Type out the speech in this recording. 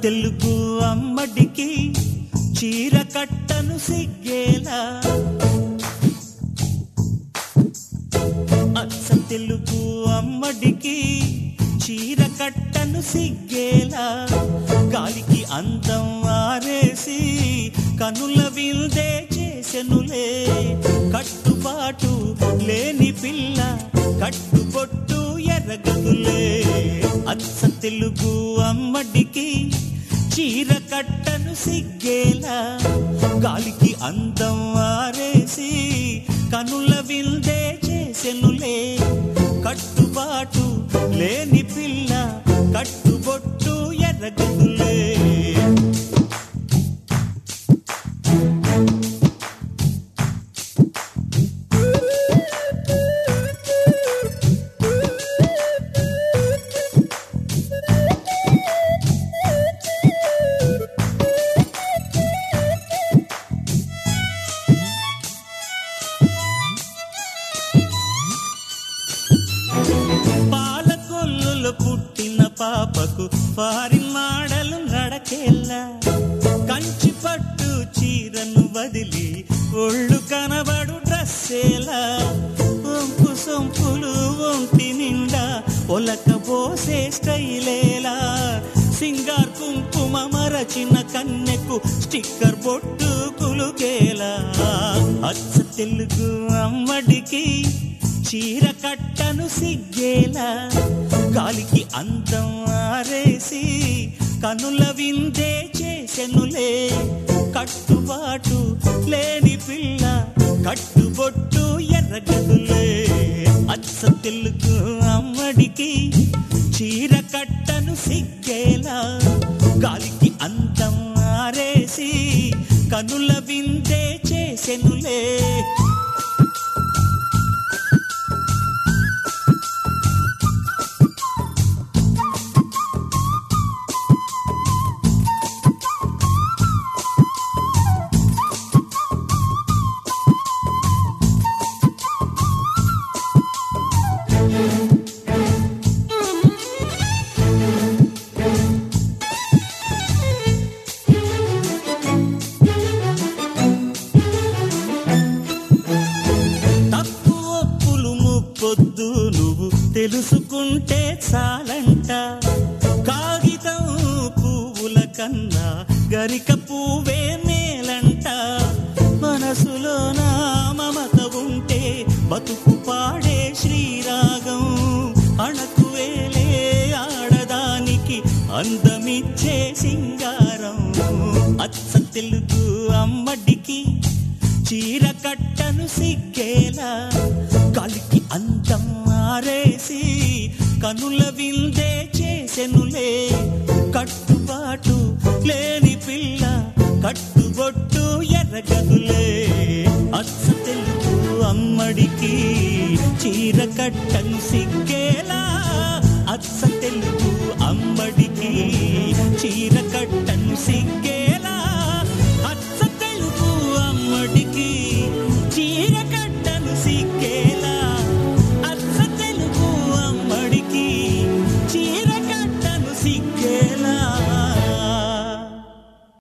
తెలుగు అమ్మడికి చీర కట్టను సిగ్గేలా అచ్చ తెలుగు అమ్మడికి చీర కట్టను సిగ్గేలా గాలికి అందం ఆరేసి కనుల విల్దే చేసెనులే కట్టుబాటు లేని పిల్ల కట్టుబొట్టు ఎర్రగదులే అచ్చ తెలుగు అమ్మడికి చీర కట్టను సిగ్గేలా గాలికి అందం ఆరేసి కనుల విల్దే చేసెనులే కట్టుబాటు లేని పిల్ల కట్టుబొట్టు ఎర్రగదులే పాలకొల్లులో పుట్టిన పాపకు వారి మాడలు నడకెల్లా కంచి పట్టు చీరను వదిలి ఒళ్ళు కనబడు డ్రస్సేలా వంపు సొంపులు ఒంటి నిండా ఒలక పోసే స్టైలేలా సింగార్ కుంకుమ మరచిన కన్నెకు స్టిక్కర్ బొట్టు కులుకేలా అచ్చ తెలుగు అమ్మడికి చీర కట్టను సిగ్గేలా గాలికి అందం ఆరేసి కనుల విందే చేసెనులే కట్టుబాటు లేని పిల్ల కట్టుబొట్టు ఎర్రగదులే అచ్చ తెలుగు అమ్మడికి చీర కట్టను సిగ్గేలా గాలికి అందం ఆరేసి కనుల విందే చేసెనులే తప్పు ఒప్పులు ముప్పొద్దు నువ్వు తెలుసుకుంటే చాలంట కాగితం పువ్వుల కన్నా గరిక పువ్వే మేలంట మనసులో నా మమత ఉంటే బతుకు పాడే శ్రీరాగం అణకు వేలే ఆడదానికి అందమిచ్చే సింగారం అచ్చ తెలుగు అమ్మడికి చీర కట్టను సిగ్గేలా కలికి అందం ఆరేసి కనుల విందే చేసెనులే కట్టుబాటు లేని పిల్ల కట్టుబొట్టు ఎర్రగదులే అచ్చ తెలుగు అమ్మడికి చీర కట్టను సిగ్గేలా అచ్చ తెలుగు అమ్మడికి చీర కట్టను సిగ్గేలా అచ్చ తెలుగు అమ్మడికి